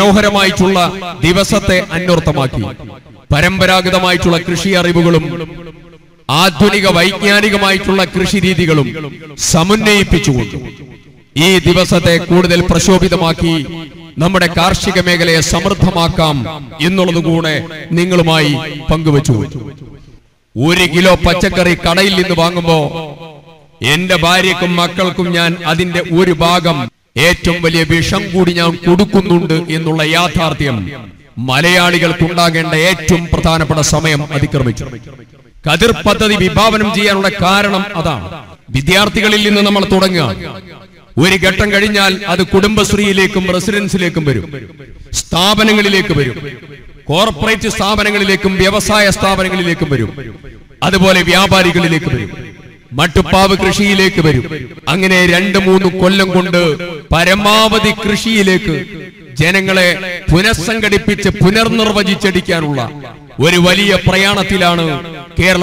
മനോഹരമായിട്ടുള്ള ദിവസത്തെ അന്വർത്ഥമാക്കി പരമ്പരാഗതമായിട്ടുള്ള കൃഷി അറിവുകളും ആധുനിക വൈജ്ഞാനികമായിട്ടുള്ള കൃഷി രീതികളും സമന്വയിപ്പിച്ചുകൊണ്ട് ഈ ദിവസത്തെ കൂടുതൽ പ്രശോഭിതമാക്കി നമ്മുടെ കാർഷിക മേഖലയെ സമൃദ്ധമാക്കാം എന്നുള്ളത് കൂടെ നിങ്ങളുമായി പങ്കുവച്ചു ഒരു കിലോ പച്ചക്കറി കടയിൽ നിന്ന് വാങ്ങുമ്പോ എന്റെ ഭാര്യക്കും മക്കൾക്കും ഞാൻ അതിന്റെ ഒരു ഭാഗം ഏറ്റവും വലിയ വിഷം കൂടി ഞാൻ കൊടുക്കുന്നുണ്ട് എന്നുള്ള യാഥാർത്ഥ്യം മലയാളികൾക്കുണ്ടാകേണ്ട ഏറ്റവും പ്രധാനപ്പെട്ട സമയം അതിക്രമിച്ചു കതിർ പദ്ധതി വിഭാവനം ചെയ്യാനുള്ള കാരണം അതാണ് വിദ്യാർത്ഥികളിൽ നിന്ന് നമ്മൾ തുടങ്ങുക ഒരു ഘട്ടം കഴിഞ്ഞാൽ അത് കുടുംബശ്രീയിലേക്കും റെസിഡൻസിലേക്കും വരും സ്ഥാപനങ്ങളിലേക്ക് വരും കോർപ്പറേറ്റ് സ്ഥാപനങ്ങളിലേക്കും വ്യവസായ സ്ഥാപനങ്ങളിലേക്കും വരും അതുപോലെ വ്യാപാരികളിലേക്ക് വരും മട്ടുപ്പാവ് കൃഷിയിലേക്ക് വരും അങ്ങനെ രണ്ട് മൂന്ന് കൊല്ലം കൊണ്ട് പരമാവധി കൃഷിയിലേക്ക് ജനങ്ങളെ പുനഃസംഘടിപ്പിച്ച് പുനർനിർവചിച്ചടിക്കാനുള്ള ഒരു വലിയ പ്രയാണത്തിലാണ് കേരള